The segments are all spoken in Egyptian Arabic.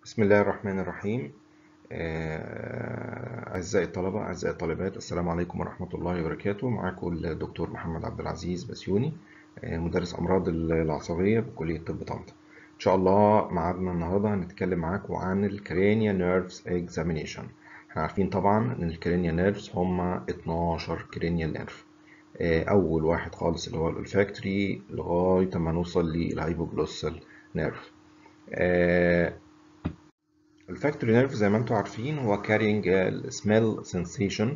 بسم الله الرحمن الرحيم آه، أعزائي الطلبة أعزائي الطالبات السلام عليكم ورحمة الله وبركاته معاكم الدكتور محمد عبد العزيز بسيوني آه، مدرس أمراض العصبية بكلية طب طنطا إن شاء الله ميعادنا النهاردة هنتكلم معاكم عن الكرينيا نيرفز اكزامينيشن احنا عارفين طبعا إن الكرينيا نيرفز هما 12 كرينيا نيرف أول واحد خالص اللي هو الأولفاكتوري لغاية ما نوصل للهايبوجلوسال نيرف الفاكتوري نيرف زي ما انتم عارفين هو carrying smell sensation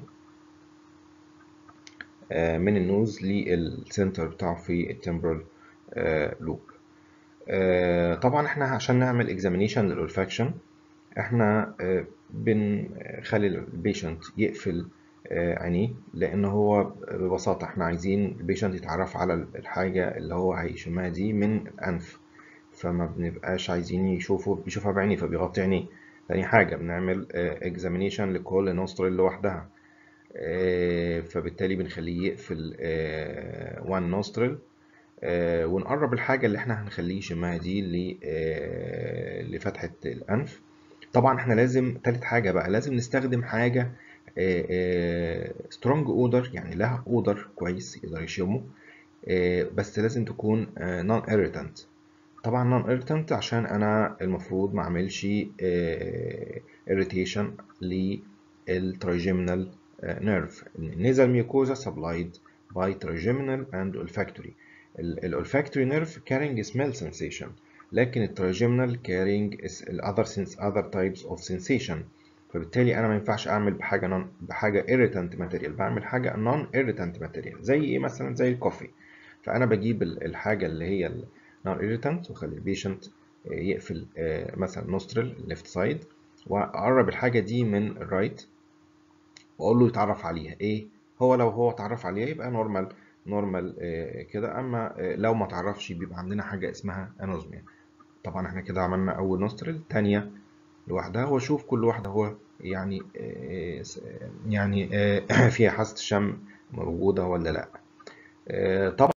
من النوز للسنتر بتاعه في التمبرال لوب طبعا احنا عشان نعمل examination للولفاكشن احنا بنخلي البيشنت يقفل عينيه لان هو ببساطه احنا عايزين البيشنت يتعرف على الحاجه اللي هو هيشمها دي من الانف فما بنبقاش عايزين يشوفوا بيشوفها بعينيه فبيغطي عينيه تاني حاجة بنعمل examination لكل نوسترل لوحدها فبالتالي بنخليه يقفل one nostril ونقرب الحاجة اللي احنا هنخليه يشمها دي لفتحة الأنف طبعا احنا لازم تالت حاجة بقى لازم نستخدم حاجة strong odor يعني لها odor كويس يقدر يشمه بس لازم تكون non irritant طبعا نون irritant عشان انا المفروض ما اعملش irritation للترايجيمنال nerve nasal mucosa supplied by trigeminal and olfactory الolfactory nerve carrying smell sensation لكن الترايجيمنال carrying other sense other types of sensation فبالتالي انا ما ينفعش اعمل بحاجه non بحاجه irritant material بعمل حاجه non irritant material زي ايه مثلا زي الكوفي فانا بجيب الحاجه اللي هي نون irritant وخلي البيشنت يقفل مثلا نوسترل ليفت سايد واقرب الحاجه دي من الرايت واقول له يتعرف عليها ايه هو لو هو اتعرف عليها يبقى نورمال نورمال كده اما لو ما تعرفش بيبقى عندنا حاجه اسمها انوزميا طبعا احنا كده عملنا اول نوسترل تانية لوحدها واشوف كل واحده هو يعني يعني فيها حاسه الشم موجوده ولا لا طبعا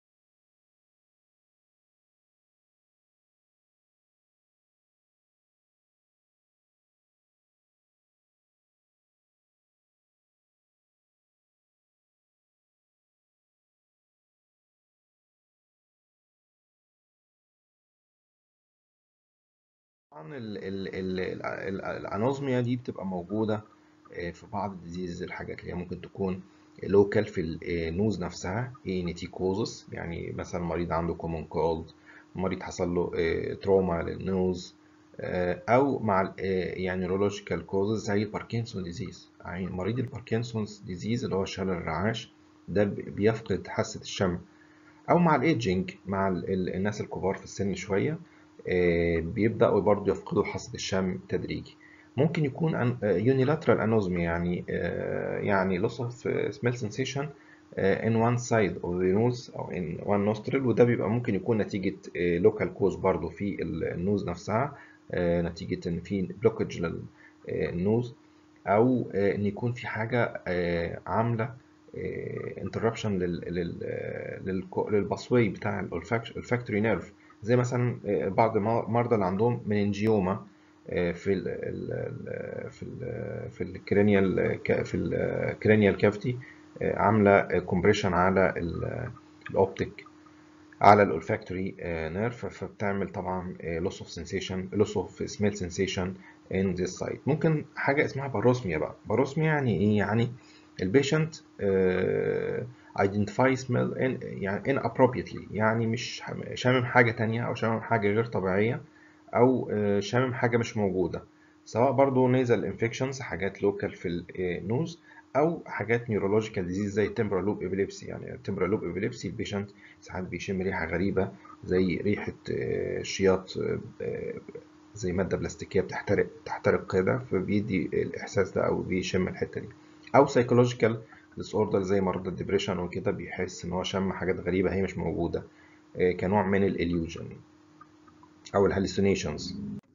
طبعا الانوزميا دي بتبقى موجوده في بعض الديزيز الحاجات اللي هي ممكن تكون لوكال في النوز نفسها نيتيكوزس يعني مثلا مريض عنده كومون كولد مريض حصل له تروما للنوز او مع يعني نيورولوجيكال كوزز زي الباركنسون ديزيز يعني مريض الباركنسونز ديزيز اللي هو شلل الرعاش ده بيفقد حاسه الشم او مع الايدجنج مع الناس الكبار في السن شويه بيبدأوا برضه يفقدوا حاسة الشم تدريجي ممكن يكون unilateral anosmia يعني يعني loss of smell sensation in one side of the nose أو in one nostril وده بيبقى ممكن يكون نتيجة local cause برضه في النوز نفسها نتيجة إن في blockage للنوز أو إن يكون في حاجة عاملة interruption للباسوي بتاع الفاكتوري نيرف زي مثلا بعض المرضى اللي عندهم مننجيوما في ال في ال في الكرينيال في الكرينيال كافيتي عامله كومبريشن على الاوبتيك على الاولفاكتوري نيرف فبتعمل طبعا loss of sensation loss of smell sensation in this site ممكن حاجه اسمها باروسميا بقى باروسميا يعني ايه يعني البيشنت identify smell in يعني inappropriately يعني مش شامم حاجة تانية أو شامم حاجة غير طبيعية أو شامم حاجة مش موجودة سواء برضو nasal infections حاجات local في النوز أو حاجات neurological disease زي temporal lobe epilepsy يعني temporal lobe epilepsy البيشنت ساعات بيشم ريحة غريبة زي ريحة شياط زي مادة بلاستيكية بتحترق تحترق كده فبيدي الإحساس ده أو بيشم الحتة دي أو psychological disorder زي مرض الدبريشن وكده بيحس ان هو شم حاجات غريبه هي مش موجوده كنوع من الاليوجن او الهالوسينيشنز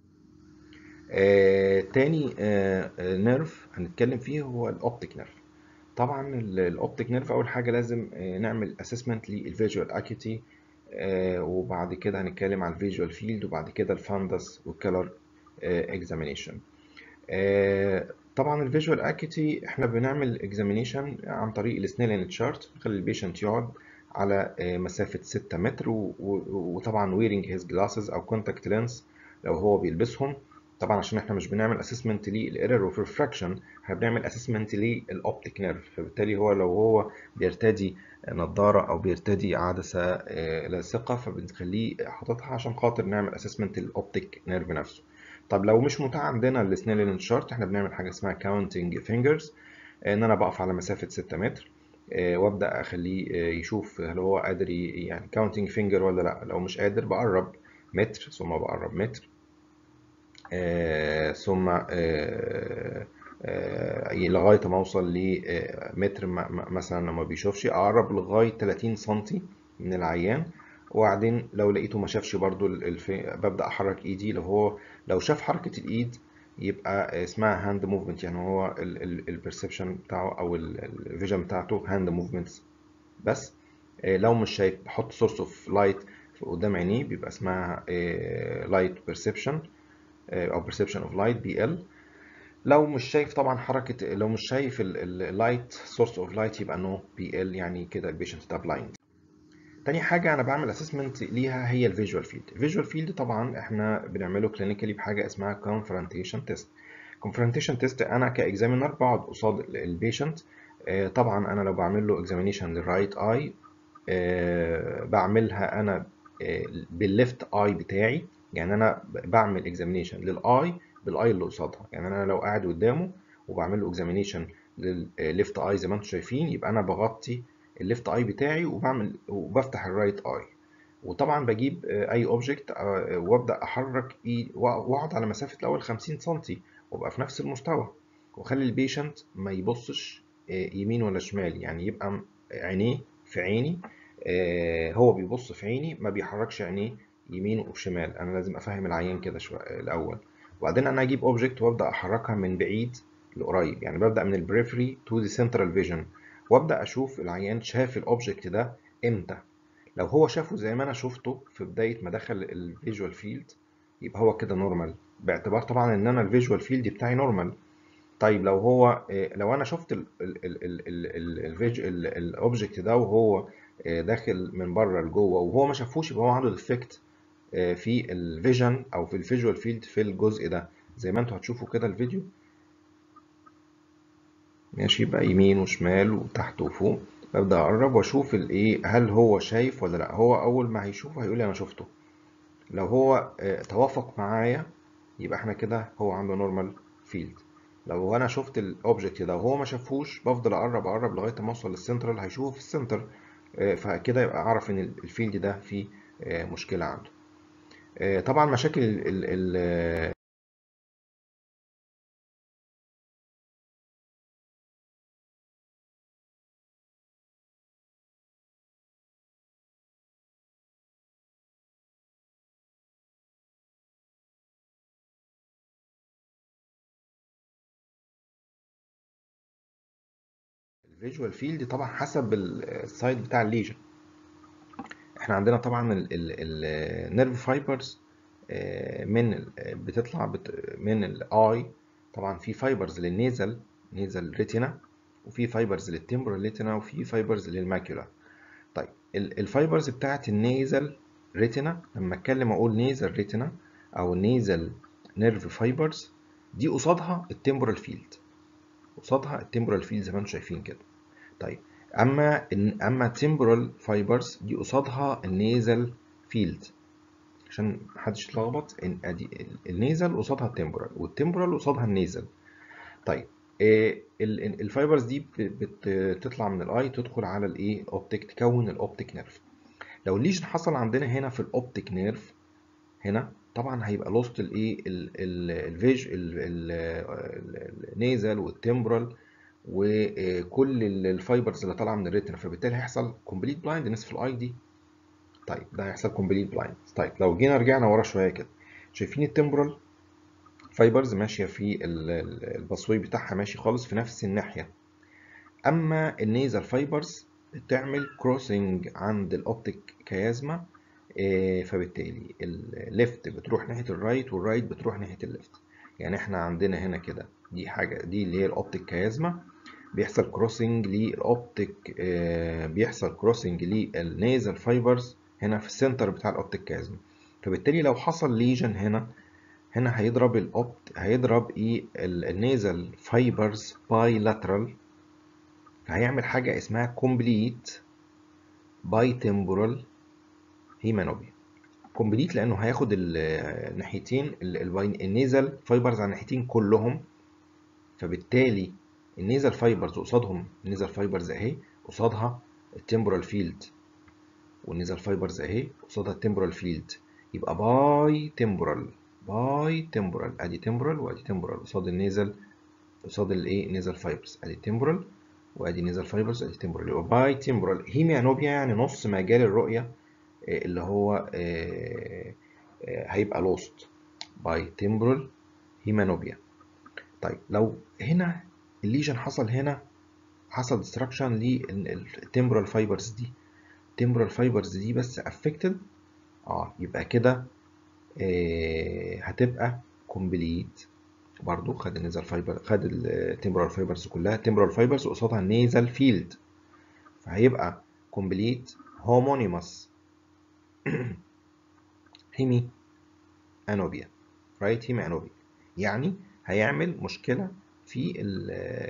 تاني نيرف هنتكلم فيه هو الاوبتيك نيرف طبعا الاوبتيك نيرف اول حاجه لازم نعمل اسسمنت للفيجوال اكيوتي وبعد كده هنتكلم على الفيجوال فيلد وبعد كده الفاندس والكلر اكزامينيشن طبعا الفيجوال اكيتي احنا بنعمل اكزامينيشن عن طريق السنيلين تشارت نخلي البيشنت يقعد على مسافة 6 متر وطبعا ويرنج هيز جلاسز او كونتاكت لينس لو هو بيلبسهم طبعا عشان احنا مش بنعمل اسسمنت للايرور اوف ريفراكشن احنا بنعمل اسسمنت للاوبتيك نيرف فبالتالي هو لو هو بيرتدي نظاره او بيرتدي عدسه لاصقه فبنخليه حاططها عشان خاطر نعمل اسسمنت للاوبتيك نيرف نفسه طب لو مش متاح عندنا السنيلين شارت احنا بنعمل حاجه اسمها كاونتنج فينجرز ان انا بقف على مسافه 6 متر وابدا اخليه يشوف هل هو قادر يعني كاونتنج فينجر ولا لا لو مش قادر بقرب متر ثم بقرب متر آه ثم آه آه لغايه ما اوصل لمتر مثلا لما بيشوفش اقرب لغايه 30 سم من العيان وبعدين لو لقيته ما شافش برضو الفي... ببدا احرك ايدي لو هو لو شاف حركه الايد يبقى اسمها هاند موفمنت يعني هو البرسبشن بتاعه او الفيجن بتاعته هاند موفمنتس بس لو مش شايف بحط سورس اوف لايت قدام عينيه بيبقى اسمها لايت بيرسبشن او perception of light بي ال لو مش شايف طبعا حركه لو مش شايف اللايت سورس اوف لايت يبقى نو بي ال يعني كده البيشنت ده بلايند تاني حاجه انا بعمل اسسمنت ليها هي الفيجوال فيلد الفيجوال فيلد طبعا احنا بنعمله كلينيكالي بحاجه اسمها كونفرونتيشن تيست كونفرونتيشن تيست انا كاكزامينر بقعد قصاد البيشنت طبعا انا لو بعمل له اكزامينيشن للرايت اي بعملها انا بالليفت اي بتاعي يعني انا بعمل اكزامينيشن للاي بالاي اللي قصادها يعني انا لو قاعد قدامه وبعمل له اكزامينيشن للليفت اي زي ما انتم شايفين يبقى انا بغطي الليفت اي بتاعي وبعمل وبفتح الرايت اي وطبعا بجيب اي اوبجكت وابدا احرك ايد واقعد على مسافه الاول 50 سم وابقى في نفس المستوى واخلي البيشنت ما يبصش يمين ولا شمال يعني يبقى عينيه في عيني هو بيبص في عيني ما بيحركش عينيه يمين وشمال انا لازم افهم العيان كده شويه الاول وبعدين انا اجيب اوبجكت وابدا احركها من بعيد لقريب يعني ببدا من البريفري تو ذا سنترال فيجن وابدا اشوف العيان شاف الاوبجكت ده امتى لو هو شافه زي ما انا شفته في بدايه ما دخل الفيجوال فيلد يبقى هو كده نورمال باعتبار طبعا ان انا الفيجوال فيلد بتاعي نورمال طيب لو هو لو انا شفت الاوبجكت ده وهو داخل من بره لجوه وهو ما شافوش يبقى هو عنده ديفكت في الفيجن او في الفيجوال فيلد في الجزء ده زي ما انتوا هتشوفوا كده الفيديو ماشي يبقى يمين وشمال وتحت وفوق ببدا اقرب واشوف الايه هل هو شايف ولا لا هو اول ما هيشوفه هيقول لي انا شفته لو هو توافق معايا يبقى احنا كده هو عنده نورمال فيلد لو انا شفت الاوبجكت ده وهو ما شافوش بفضل اقرب اقرب لغايه ما اوصل للسنترال هيشوفه في السنتر فكده يبقى اعرف ان الفيلد ده فيه مشكله عنده طبعا مشاكل ال ال الفيجوال فيلد طبعا حسب السايد بتاع الليجن احنا عندنا طبعا النيرف فايبرز من بتطلع من الاي طبعا في فايبرز للنيزل نيزل ريتينا وفي فايبرز للتمبرال ريتينا وفي فايبرز للماكيولا طيب الفايبرز بتاعت النيزل ريتينا لما اتكلم اقول نيزل ريتينا او نيزل نيرف فايبرز دي قصادها التمبرال فيلد قصادها التمبرال فيلد زي ما انتم شايفين كده طيب اما اما temporal فايبرز دي قصادها النيزل فيلد عشان محدش يتلخبط ان ادي النيزل قصادها التمبرال والتمبرال قصادها النيزل طيب إيه الفايبرز دي بتطلع من الاي تدخل على الايه الاوبتيك تكون الاوبتيك نيرف لو الليجن حصل عندنا هنا في الاوبتيك نيرف هنا طبعا هيبقى لوست الايه الفيج النيزل والتمبرال وكل الفايبرز اللي طالعه من الريتنا فبالتالي هيحصل كومبليت بلايندنس في الاي دي طيب ده هيحصل كومبليت بلايند طيب لو جينا رجعنا ورا شويه كده شايفين التمبرال فايبرز ماشيه في البصوي بتاعها ماشي خالص في نفس الناحيه اما النيزل فايبرز بتعمل كروسنج عند الاوبتيك كيازما آه، فبالتالي الليفت بتروح ناحيه الرايت والرايت بتروح ناحيه الليفت يعني احنا عندنا هنا كده دي حاجه دي اللي هي الاوبتيك كيازما بيحصل كروسنج للاوبتيك آه، بيحصل كروسنج للنيزل فايبرز هنا في السنتر بتاع الاوبتيك كيازما فبالتالي لو حصل ليجن هنا هنا هيضرب الاوبت هيضرب ايه النيزل فايبرز باي لاترال فهيعمل حاجه اسمها كومبليت باي تمبورال هيمانوبيا كومبليت لانه هياخد الناحيتين النيزل فايبرز على الناحيتين كلهم فبالتالي النيزل فايبرز قصادهم النيزل فايبرز اهي قصادها التمبورال فيلد والنيزل فايبرز اهي قصادها التمبورال فيلد يبقى باي تمبورال باي تمبورال ادي تمبورال وادي تمبورال قصاد النيزل قصاد الايه نيزل فايبرز ادي تمبورال وادي نيزل فايبرز ادي تمبورال يبقى باي تمبورال هيميانوبيا يعني نص مجال الرؤيه اللي هو هيبقى لوست باي تمبورال هيمانوبيا طيب لو هنا الليجن حصل هنا حصل ديستراكشن للتمبورال فايبرز دي التمبورال فايبرز دي بس افكتد اه يبقى كده آه هتبقى كومبليت برضو خد النيزل فايبر خد التمبورال فايبرز كلها التمبورال فايبرز قصادها النيزل فيلد فهيبقى كومبليت هومونيموس هيمي انوبيا رايت هيمي انوبيا يعني هيعمل مشكله في ال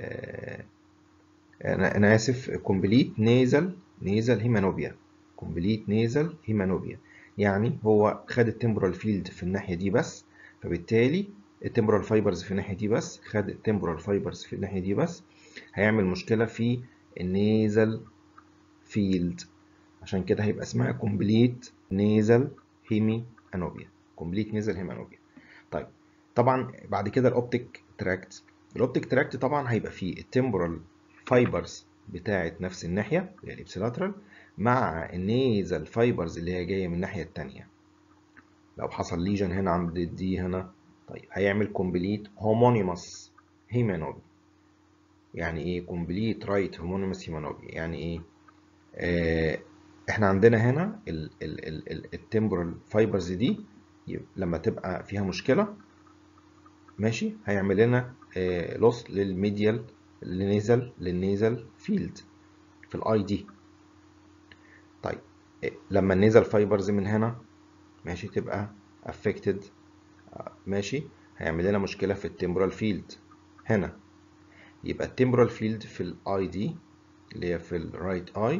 انا انا اسف كومبليت نيزل نيزل هيمانوبيا كومبليت نيزل هيمانوبيا يعني هو خد التمبورال فيلد في الناحيه دي بس فبالتالي التمبورال فايبرز في الناحيه دي بس خد التمبورال فايبرز في الناحيه دي بس هيعمل مشكله في النيزل فيلد عشان كده هيبقى اسمها كومبليت نيزل هيمي انوبيا كومبليت نيزل هيمي انوبيا طيب طبعا بعد كده الاوبتيك تراكت الاوبتيك تراكت طبعا هيبقى فيه التمبورال فايبرز بتاعه نفس الناحيه اللي هي الابسيلاترال مع النيزل فايبرز اللي هي جايه من الناحيه الثانيه لو حصل ليجن هنا عند دي هنا طيب هيعمل كومبليت هومونيموس هيمانوبي يعني ايه كومبليت رايت هومونيموس هيمانوبي يعني ايه آه احنا عندنا هنا التمبورال فايبرز دي لما تبقى فيها مشكله ماشي هيعمل لنا لوس للميديال للنيزل للنيزل فيلد في الاي دي طيب لما النيزل فايبرز من هنا ماشي تبقى افكتد ماشي هيعمل لنا مشكله في التمبورال فيلد هنا يبقى التمبورال فيلد في الاي دي اللي هي في الرايت اي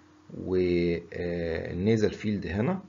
والنيزل فيلد هنا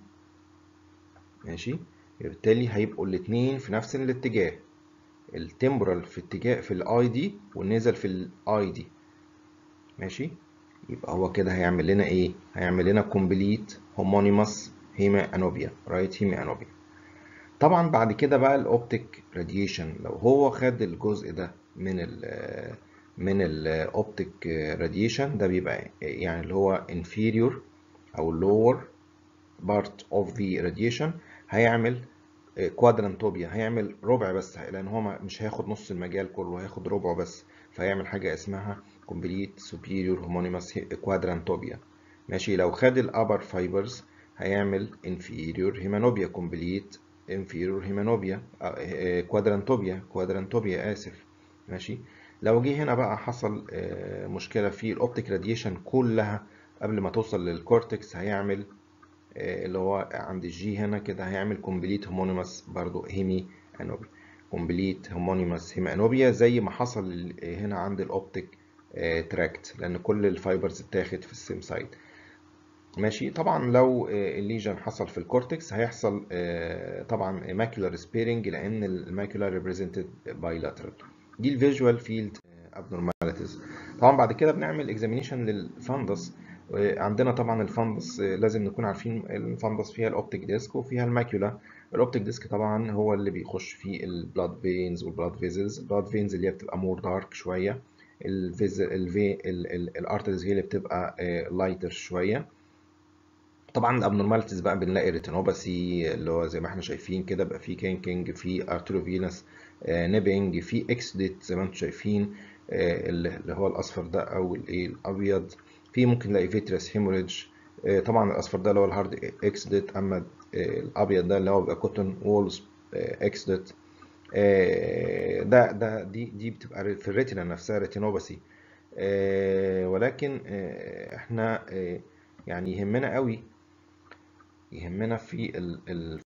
ماشي بالتالي هيبقوا الاثنين في نفس الاتجاه التمبورال في اتجاه في الاي دي والنيزل في الاي دي ماشي يبقى هو كده هيعمل لنا ايه هيعمل لنا كومبليت هومونيموس هيما انوبيا رايت هيما انوبيا طبعا بعد كده بقى الاوبتيك راديشن لو هو خد الجزء ده من ال من الاوبتيك راديشن ده بيبقى يعني اللي هو inferior او lower part of the radiation هيعمل كوادرانتوبيا هيعمل ربع بس لان هو مش هياخد نص المجال كله هياخد ربعه بس فهيعمل حاجه اسمها complete superior homonymous quadrantopia ماشي لو خد الابر فايبرز هيعمل inferior hemanopia complete inferior hemanopia quadrantopia quadrantopia اسف ماشي لو جه هنا بقى حصل مشكله في الاوبتيك راديشن كلها قبل ما توصل للكورتكس هيعمل اللي هو عند الجي هنا كده هيعمل كومبليت هومونيموس برضو هيمي انوبيا كومبليت هومونيموس هيمي انوبيا زي ما حصل هنا عند الاوبتيك تراكت لان كل الفايبرز اتاخد في السيم سايد ماشي طبعا لو الليجن حصل في الكورتكس هيحصل طبعا ماكيولار سبيرنج لان الماكيولار ريبريزنتد بايلاترال دي الفيجوال فيلد ابنورماليتيز طبعا بعد كده بنعمل اكزامينيشن للفندس عندنا طبعا الفندس لازم نكون عارفين الفندس فيها الاوبتيك ديسك وفيها الماكيولا الاوبتيك ديسك طبعا هو اللي بيخش فيه البلاد فينز والبلاد فيزلز البلاد فينز اللي هي بتبقى مور دارك شويه الفيزل الفي الارتريز هي اللي بتبقى لايتر شويه طبعا الابنورماليتيز بقى بنلاقي ريتينوباثي اللي هو زي ما احنا شايفين كده بقى في كينكينج في ارتروفينس نيبنج في اكسديت زي ما انتم شايفين اللي هو الاصفر ده او الايه الابيض في ممكن نلاقي فيتريس هيموريدج طبعا الاصفر ده اللي هو الهارد اكسدت اما الابيض ده اللي هو بيبقى كوتون وولز اكسدت ده ده دي دي بتبقى في الريتنا نفسها ريتينوباثي ولكن احنا يعني يهمنا قوي يهمنا في ال ال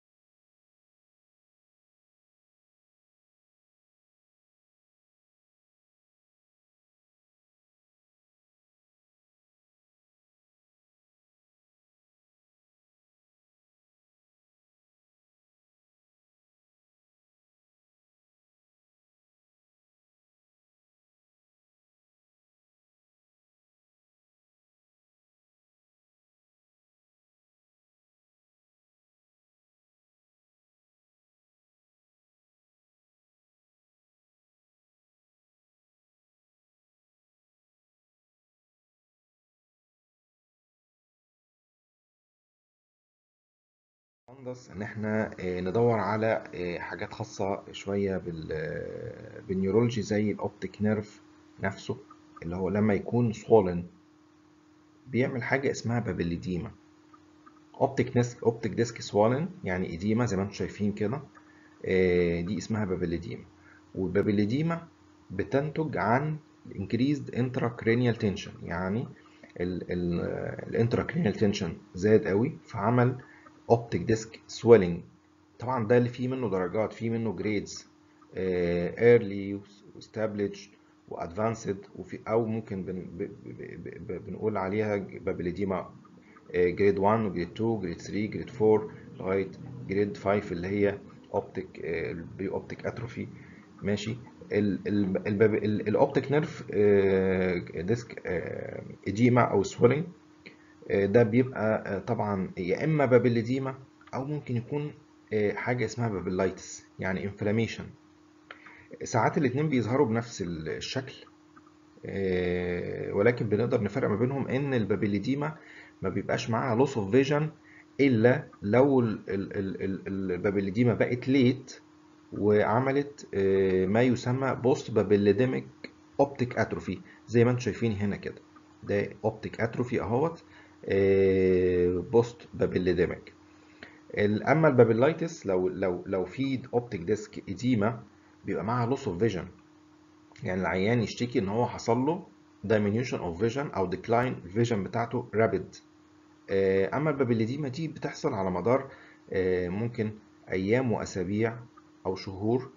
الفندس ان احنا ندور على حاجات خاصة شوية بالنيورولوجي زي الاوبتيك نيرف نفسه اللي هو لما يكون swollen بيعمل حاجة اسمها بابيليديما اوبتيك ديسك اوبتيك ديسك swollen يعني ايديما زي ما انتم شايفين كده دي اسمها بابيليديما والبابيليديما بتنتج عن increased intracranial tension يعني الانتراكرينيال تنشن زاد قوي فعمل اوبتيك ديسك سويلنج طبعا ده اللي فيه منه درجات فيه منه جريدز ايرلي وستابليج وادفانسد وفي او ممكن بن ب ب بنقول عليها بابليديما جريد 1 وجريد 2 جريد 3 جريد 4 لغايه جريد 5 اللي هي اوبتيك البري اوبتيك اتروفي ماشي الاوبتيك نيرف ديسك اديما او سويلنج ده بيبقى طبعا يا اما بابيليديما او ممكن يكون حاجه اسمها بابيلايتس يعني انفلاميشن ساعات الاتنين بيظهروا بنفس الشكل ولكن بنقدر نفرق ما بينهم ان البابيليديما ما بيبقاش معاها لوس اوف فيجن الا لو البابيليديما بقت ليت وعملت ما يسمى بوست بابيليديميك اوبتيك اتروفي زي ما انتم شايفين هنا كده ده اوبتيك اتروفي اهوت بوست بابيليديميك اما البابيلايتس لو لو لو في اوبتيك ديسك اديما بيبقى معاها لوس اوف فيجن يعني العيان يشتكي ان هو حصل له diminution of vision او decline الفيجن بتاعته rapid اما البابيليديما دي بتحصل على مدار ممكن ايام واسابيع او شهور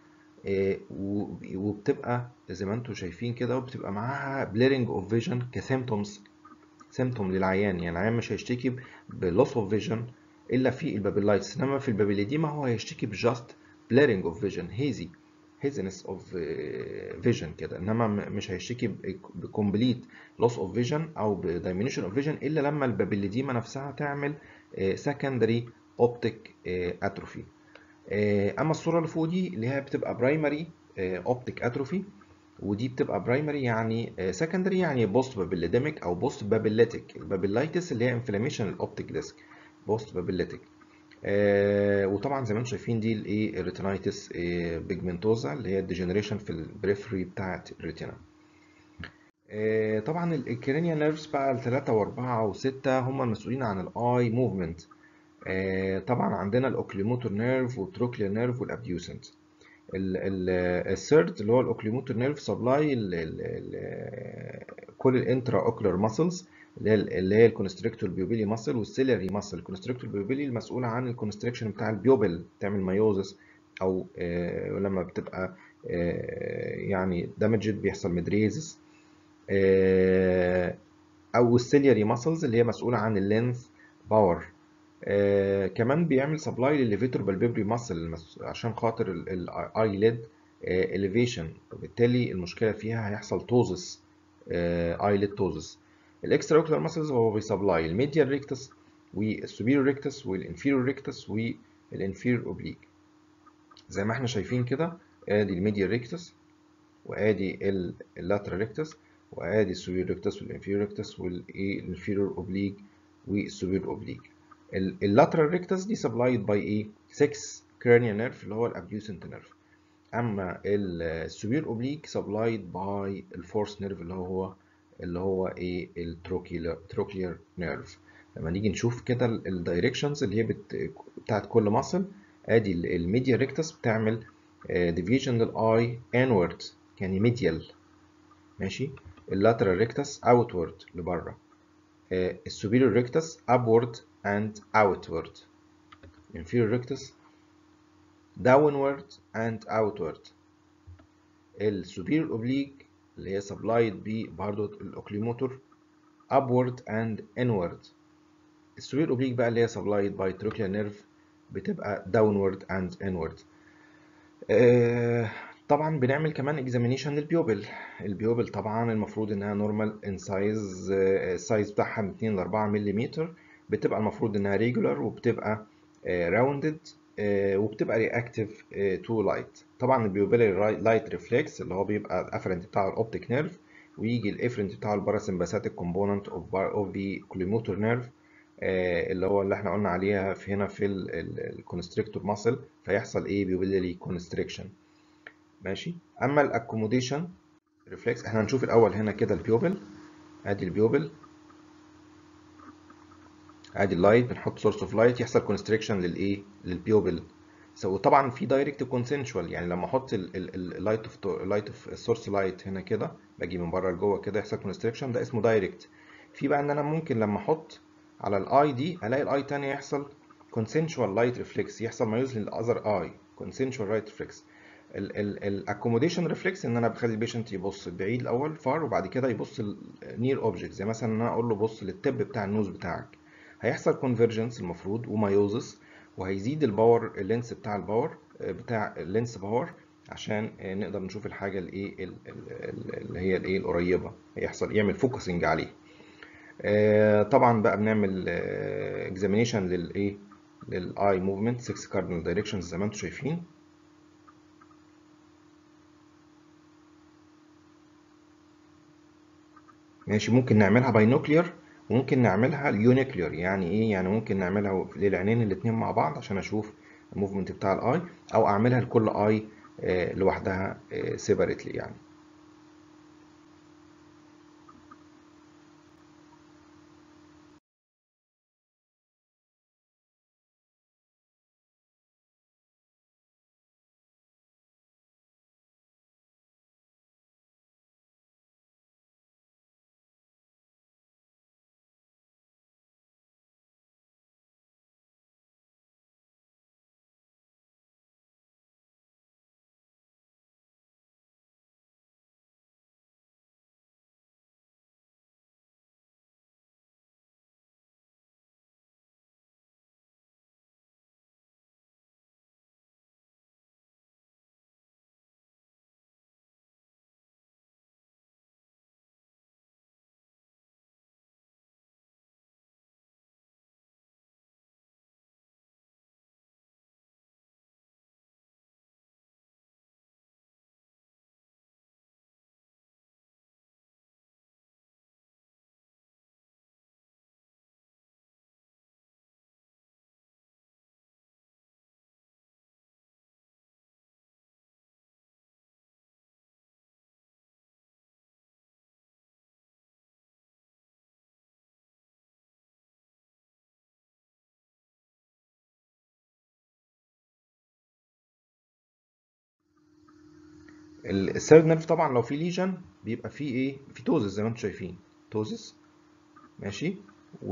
وبتبقى زي ما انتم شايفين كده وبتبقى معاها بليرنج اوف فيجن كسيمتومز سيمتوم للعيان يعني العيان مش هيشتكي بلوس اوف فيجن الا في البابيلايتس انما في البابيليديما هو هيشتكي بجاست بليرنج اوف فيجن هيزي هيزنس اوف فيجن كده انما مش هيشتكي بكومبليت لوس اوف فيجن او بدايمينيشن اوف فيجن الا لما البابيليديما نفسها تعمل سكندري اوبتيك اتروفي اما الصوره اللي فوق دي اللي هي بتبقى برايمري اوبتيك اتروفي ودي بتبقى برايمري يعني سكندري يعني بوست بابيليديميك او بوست بابيليتيك البابيلايتس اللي هي انفلاميشن الاوبتيك ديسك بوست بابيليتيك آه وطبعا زي ما انتم شايفين دي الايه الريتينايتس آه بيجمنتوزا اللي هي الديجنريشن في البريفري بتاعه الريتينا آه طبعا الكرينيال نيرفز بقى الثلاثة وأربعة وستة هم المسؤولين عن الآي موفمنت طبعا عندنا الأوكليموتور نيرف والتروكلير نيرف والأبديوسنت الثيرد اللي هو الأوكليموتور نيرف سبلاي كل الانترا اوكلر ماسلز اللي هي الكونستريكتور بيوبيلي ماسل والسيلري ماسل الكونستريكتور بيوبيلي المسؤولة عن الكونستريكشن بتاع البيوبل تعمل مايوزس أو لما بتبقى يعني دامجد بيحصل مدريزس أو السيلري ماسلز اللي هي مسؤولة عن اللينث باور آه كمان بيعمل سبلاي للليفيتور بالبيبري ماسل عشان خاطر الاي ليد اليفيشن وبالتالي المشكله فيها هيحصل توزس اي ليد توزس الاكسترا اوكلر ماسلز هو بيسبلاي الميديال ريكتس والسوبيريور ريكتس والانفيريور ريكتس والانفيريور اوبليك زي ما احنا شايفين كده ادي الميديال ريكتس وادي اللاترال ريكتس وادي السوبيريور ريكتس والانفيريور ريكتس والانفيريور اوبليك والسوبيريور اوبليك اللاترال ريكتس دي سبلايد باي ايه 6 cranial نيرف اللي هو الابديوسنت نيرف اما السوبير اوبليك سبلايد باي الفورس نيرف اللي هو اللي هو ايه التروكيلر تروكيلر نيرف لما نيجي نشوف كده الدايركشنز اللي هي بت... بتاعت كل ماسل ادي الميديا ريكتس بتعمل ديفيجن للاي انورد يعني ميديال ماشي اللاترال ريكتس اوتورد لبره السوبيريور ريكتس upward and outward inferior rectus downward and outward السوبيريور اوبليك اللي هي supplied ب برضه الاوكليموتور upward and inward السوبيريور اوبليك بقى اللي هي supplied by trochlear nerve بتبقى downward and inward آه طبعا بنعمل كمان examination للبيوبل البيوبل طبعا المفروض انها نورمال ان سايز السايز بتاعها من 2 ل 4 ملم بتبقى المفروض انها ريجولار وبتبقى راوندد وبتبقى رياكتيف تو لايت طبعا البيوبيلاري لايت ريفلكس اللي هو بيبقى الافرنت بتاع الاوبتيك نيرف ويجي الافرنت بتاع الباراسمباثيك كومبوننت اوف اوف ذا كوليموتور نيرف اللي هو اللي احنا قلنا عليها في هنا في الكونستريكتور ماسل فيحصل ايه بيوبيلاري كونستريكشن ماشي اما الاكوموديشن ريفلكس احنا هنشوف الاول هنا كده البيوبل ادي البيوبل ادي اللايت بنحط سورس اوف لايت يحصل كونستريكشن للايه للبيوبل وطبعا في دايركت كونسنشوال يعني لما احط اللايت اوف لايت اوف السورس لايت هنا كده باجي من بره لجوه كده يحصل كونستريكشن ده اسمه دايركت في بقى ان انا ممكن لما احط على الاي دي الاقي الاي تاني يحصل consensual light reflex يحصل ما يوز للاذر اي consensual light reflex الاكوموديشن ريفلكس ان انا بخلي البيشنت يبص بعيد الاول فار وبعد كده يبص نير اوبجكت زي مثلا ان انا اقول له بص للتب بتاع النوز بتاعك هيحصل كونفرجنس المفروض ومايوزس وهيزيد الباور اللينس بتاع الباور بتاع اللينس باور عشان نقدر نشوف الحاجه الايه اللي هي الايه القريبه هيحصل يعمل فوكسنج عليه طبعا بقى بنعمل اكزامينيشن للايه للاي موفمنت 6 كاردينال دايركشنز زي ما انتم شايفين ماشي ممكن نعملها باينوكلير وممكن نعملها يونيكلير يعني ايه يعني ممكن نعملها للعينين الاتنين مع بعض عشان اشوف الموفمنت بتاع الاي او اعملها لكل اي لوحدها سيبريتلي يعني الثيرد نيرف طبعا لو في ليجن بيبقى فيه ايه في توزس زي ما انتم شايفين توزس ماشي و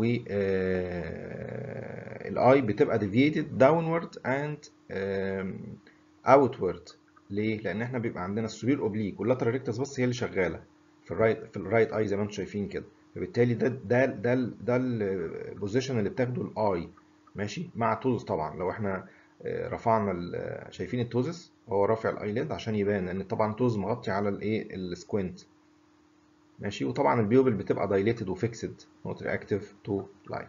الاي بتبقى deviated downward and outward ليه لان احنا بيبقى عندنا السوبير اوبليك واللاترال ريكتس بس هي اللي شغاله في الرايت في الرايت اي زي ما انتم شايفين كده فبالتالي ده ده ده ده البوزيشن اللي بتاخده الاي ماشي مع توزس طبعا لو احنا رفعنا شايفين التوزس هو رافع الايليد عشان يبان لان طبعا توز مغطي على الايه السكوينت ماشي وطبعا البيوبل بتبقى دايليتد وفيكسد نوت رياكتيف تو لايت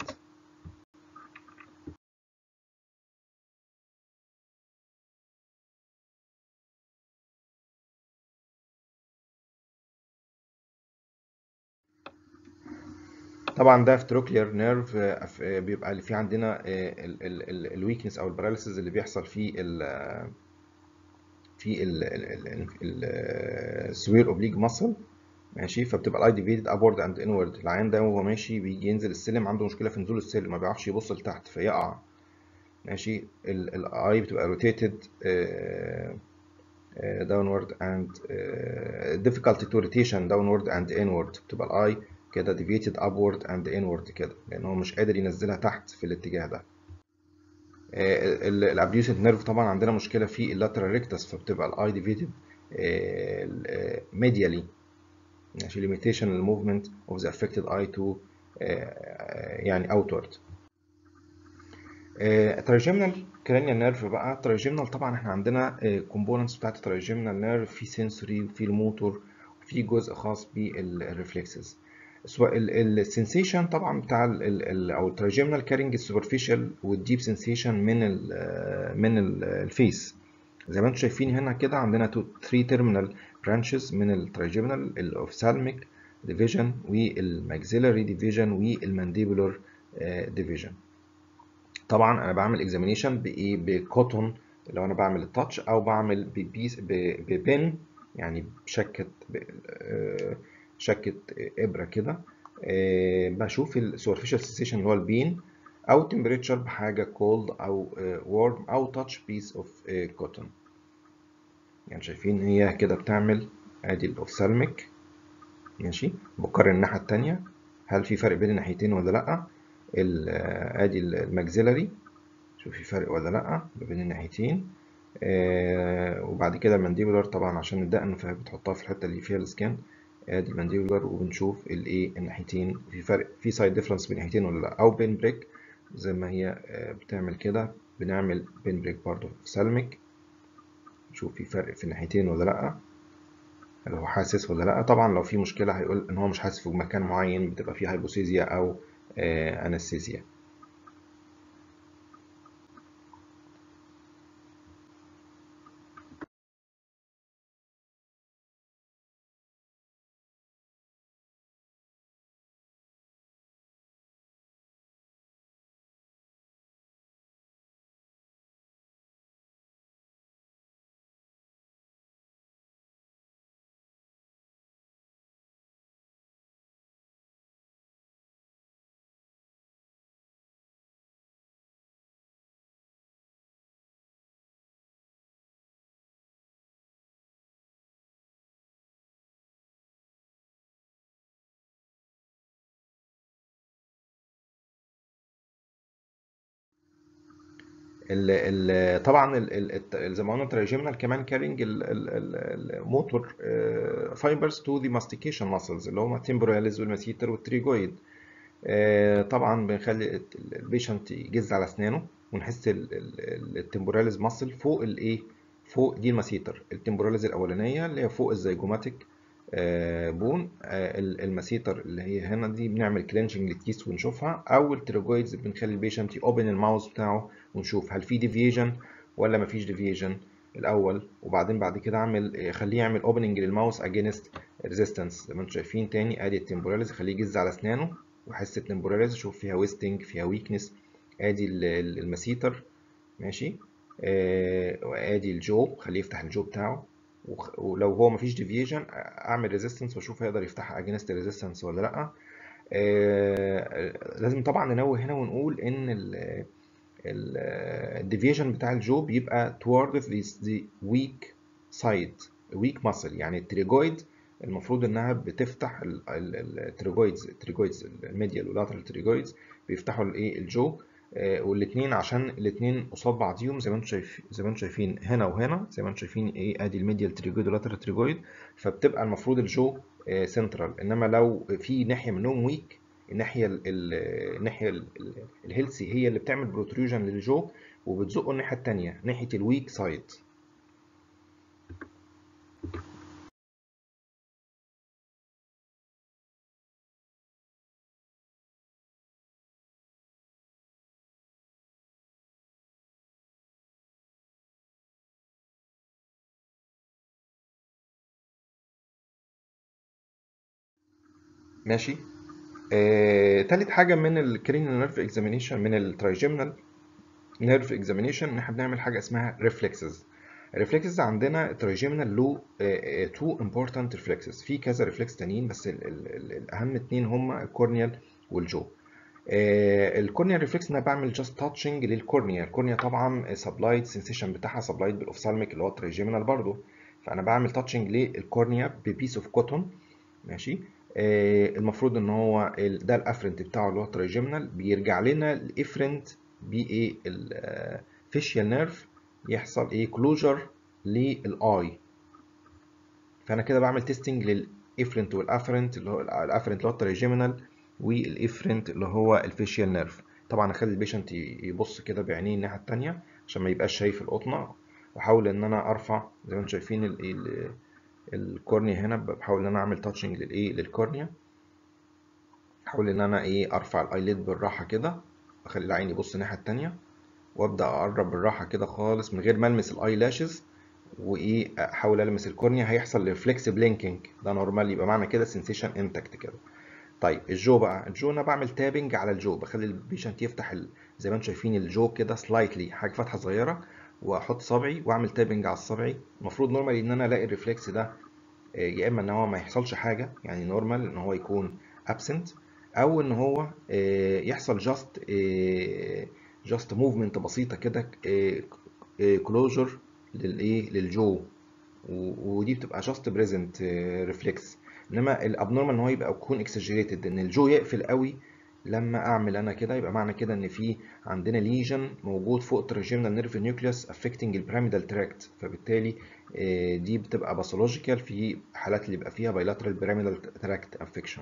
طبعا ده افتروكلير نيرف بيبقى اللي في عندنا الويكنس او الباراليسيس اللي بيحصل في ال في السوير اوبليج ماسل ماشي فبتبقى الاي ديفيتد ابورد اند انورد العيان ده وهو ماشي بيجي ينزل السلم عنده مشكله في نزول السلم ما بيعرفش يبص لتحت فيقع ماشي الاي بتبقى روتيتد downward and uh, difficulty to rotation downward and inward بتبقى الاي كده deviated upward and inward كده لان هو مش قادر ينزلها تحت في الاتجاه ده الابديوسنت نيرف طبعا عندنا مشكله في اللاترال ريكتس فبتبقى الاي ديفيتد ميديالي ماشي limitation الموفمنت of the affected eye to يعني outward تراجيمنال كرانيال نيرف بقى تراجيمنال طبعا احنا عندنا كومبوننتس بتاعت تراجيمنال نيرف في سنسوري وفي الموتور وفي جزء خاص بالريفلكسز سواء السنسيشن طبعا بتاع ال ال او التراجيمنال كارينج السوبرفيشال والديب سنسيشن من ال من الفيس زي ما انتم شايفين هنا كده عندنا 3 تيرمينال برانشز من التراجيمنال الاوفثالميك ديفيجن والماكسيلاري ديفيجن والمانديبولار ديفيجن طبعا انا بعمل اكزامينيشن بايه بكوتون لو انا بعمل التاتش او بعمل ببيس ببن يعني بشكه شكه ابره كده بشوف السوبرفيشال سنسيشن اللي هو البين او تمبريتشر بحاجه كولد او وورم او تاتش بيس اوف كوتون يعني شايفين هي كده بتعمل ادي الاوفثالميك ماشي بقارن الناحيه التانية هل في فرق بين الناحيتين ولا لا ادي الماكسيلاري شوف في فرق ولا لا بين الناحيتين آه وبعد كده المانديبولار طبعا عشان الدقن فبتحطها في الحته اللي فيها السكان ادي المانديبولار وبنشوف الايه الناحيتين في فرق في سايد ديفرنس بين الناحيتين ولا لا او بين بريك زي ما هي بتعمل كده بنعمل بين بريك برضو في سلمك نشوف في فرق في الناحيتين ولا لا هل هو حاسس ولا لا طبعا لو في مشكله هيقول ان هو مش حاسس في مكان معين بتبقى فيه هايبوسيزيا او انستيزيا ال ال طبعا ال ال زي ما قلنا التراجيمنال كمان كارينج الموتور فايبرز تو ذا ماستيكيشن ماسلز اللي هم التمبوراليز والماسيتر والتريجويد طبعا بنخلي البيشنت يجز على اسنانه ونحس التمبوراليز ماسل فوق الايه فوق دي الماسيتر التمبوراليز الاولانيه اللي هي فوق الزيجوماتيك بون الماسيتر اللي هي هنا دي بنعمل كلينشنج للكيس ونشوفها او التريجويدز بنخلي البيشنت يوبن الماوس بتاعه ونشوف هل في ديفيجن ولا مفيش ديفيجن الاول وبعدين بعد كده اعمل خليه يعمل اوبننج للماوس اجينست ريزيستنس زي ما انتم شايفين تاني ادي التمبوراليز خليه يجز على اسنانه وحس التمبوراليز شوف فيها ويستنج فيها ويكنس ادي الماسيتر ماشي وادي الجو خليه يفتح الجو بتاعه ولو هو مفيش ديفيجن اعمل ريزيستنس واشوف هيقدر يفتحها اجينست ريزيستنس ولا لا آه لازم طبعا ننوه هنا ونقول ان الديفيجن بتاع الجو بيبقى toward the weak side weak muscle يعني التريجويد المفروض انها بتفتح التريجويدز التريجويدز الميديال واللاترال تريجويدز بيفتحوا الايه الجو والاثنين عشان الاثنين قصاد بعضيهم زي ما انتم شايفين زي ما انتم شايفين هنا وهنا زي ما انتم شايفين ايه ادي الميديال تريجويد واللاترال تريجويد فبتبقى المفروض الجو سنترال انما لو في ناحيه منهم ويك الناحيه ال الناحيه الهيلثي هي اللي بتعمل بروتروجن للجو وبتزقه الناحيه الثانيه ناحيه الويك سايد ماشي آه، تالت حاجة من الكرينيال نيرف اكزامينيشن من الترايجيمنال نيرف اكزامينيشن ان احنا بنعمل حاجة اسمها ريفلكسز الريفلكسز عندنا ترايجيمينال له تو امبورتنت ريفلكسز في كذا ريفلكس تانيين بس ال ال ال الاهم اتنين هما الكورنيال والجو الكورنيال ريفلكس انا بعمل جاست تاتشنج للكورنيا الكورنيا طبعا سبلايد سنسيشن بتاعها سبلايد بالاوفسالميك اللي هو الترايجيمينال برضه فانا بعمل تاتشنج للكورنيا ببيس اوف كوتون ماشي آه المفروض ان هو ده الافرنت بتاعه اللي هو الترايجيمينال بيرجع لنا الافرنت بايه الفيشيال نيرف يحصل ايه كلوجر للاي فانا كده بعمل تيستنج للافرنت والافرنت اللي هو الافرنت اللي هو الترايجيمينال والافرنت اللي هو الفيشيال نيرف طبعا اخلي البيشنت يبص كده بعينيه الناحيه الثانيه عشان ما يبقاش شايف القطنه واحاول ان انا ارفع زي ما انتم شايفين ال ال الكورنيا هنا بحاول ان انا اعمل تاتشنج للايه للكورنيا احاول ان انا ايه ارفع الايليد بالراحه كده اخلي العين يبص الناحيه الثانيه وابدا اقرب بالراحه كده خالص من غير ما المس الاي لاشز وايه احاول المس الكورنيا هيحصل ريفلكس بلينكينج ده نورمال يبقى معنى كده سنسيشن انتكت كده طيب الجو بقى الجو انا بعمل تابنج على الجو بخلي البيشنت يفتح ال... زي ما انتم شايفين الجو كده سلايتلي حاجه فتحه صغيره واحط صبعي واعمل تابنج على الصبعي المفروض نورمالي ان انا الاقي الريفلكس ده يا اما ان هو ما يحصلش حاجه يعني نورمال ان هو يكون ابسنت او ان هو يحصل جاست جاست موفمنت بسيطه كده كلوجر للايه للجو ودي بتبقى جاست بريزنت ريفلكس انما الابنورمال ان هو يبقى يكون اكسجريتد ان الجو يقفل قوي لما اعمل انا كده يبقى معنى كده ان في عندنا ليجن موجود فوق التراجيمنال نيرف نيوكليوس افكتنج البيراميدال تراكت فبالتالي دي بتبقى باثولوجيكال في حالات اللي يبقى فيها بايلاترال بيراميدال تراكت افكشن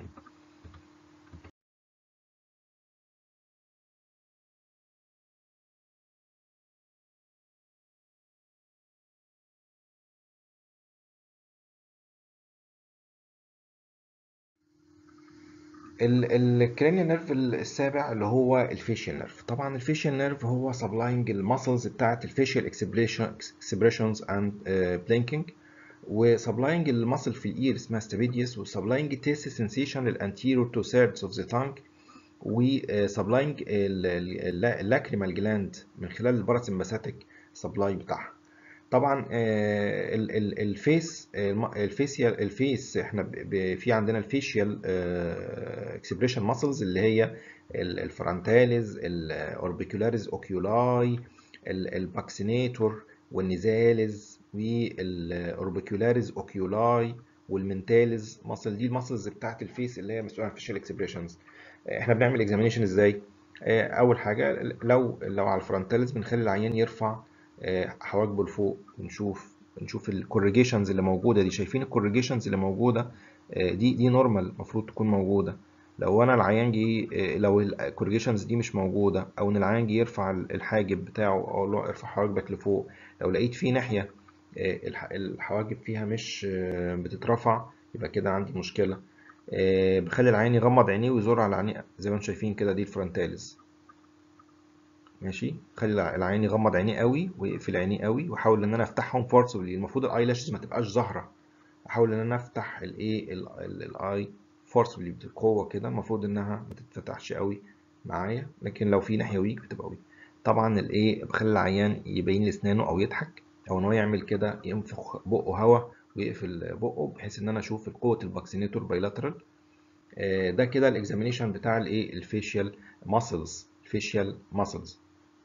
الكرينيال نيرف السابع اللي هو الفيشيال نيرف طبعا الفيشيال نيرف هو سبلاينج المسلز بتاعه الفيشيال اكسبريشنز اند بلينكينج وسبلاينج المسل في الاير اسمها ستابيديوس وسبلاينج تيست سنسيشن للانتيريور تو ثيردز اوف ذا تانك وسبلاينج اللاكريمال جلاند من خلال الباراسمباثيك سبلاي بتاعها طبعا الفيس الفيسيال الفيس احنا في عندنا الفيشيال اكسبريشن ماسلز اللي هي الفرونتاليز الاوربيكولاريز اوكيولاي الباكسينيتور والنيزاليز والاوربيكولاريز اوكيولاي والمنتاليز ماسل دي الماسلز بتاعت الفيس اللي هي مسؤوله عن الفيشيال اكسبريشنز احنا بنعمل اكزامينيشن ازاي اول حاجه لو لو على الفرونتاليز بنخلي العيان يرفع حواجبه لفوق ونشوف نشوف الكوريجيشنز اللي موجوده دي شايفين الكوريجيشنز اللي موجوده دي دي نورمال المفروض تكون موجوده لو انا العيان جه لو الكوريجيشنز دي مش موجوده او ان العيان جه يرفع الحاجب بتاعه اقول له ارفع حواجبك لفوق لو لقيت في ناحيه الحواجب فيها مش بتترفع يبقى كده عندي مشكله بخلي العيان يغمض عينيه ويزور على عينيه زي ما انتم شايفين كده دي الفرونتاليز ماشي خلي العين يغمض عينيه قوي ويقفل عينيه قوي واحاول ان انا افتحهم فورسبلي المفروض الايلاشز ما تبقاش ظاهره احاول ان انا افتح الايه الاي فورسبلي بقوه كده المفروض انها ما تتفتحش قوي معايا لكن لو في ناحيه ويك بتبقى ويك طبعا الايه بخلي العيان يبين لي اسنانه او يضحك او ان هو يعمل كده ينفخ بقه هواء ويقفل بقه بحيث ان انا اشوف قوه الباكسينيتور بايلاترال ده كده الاكزامينيشن بتاع الايه الفيشيال ماسلز الفيشيال ماسلز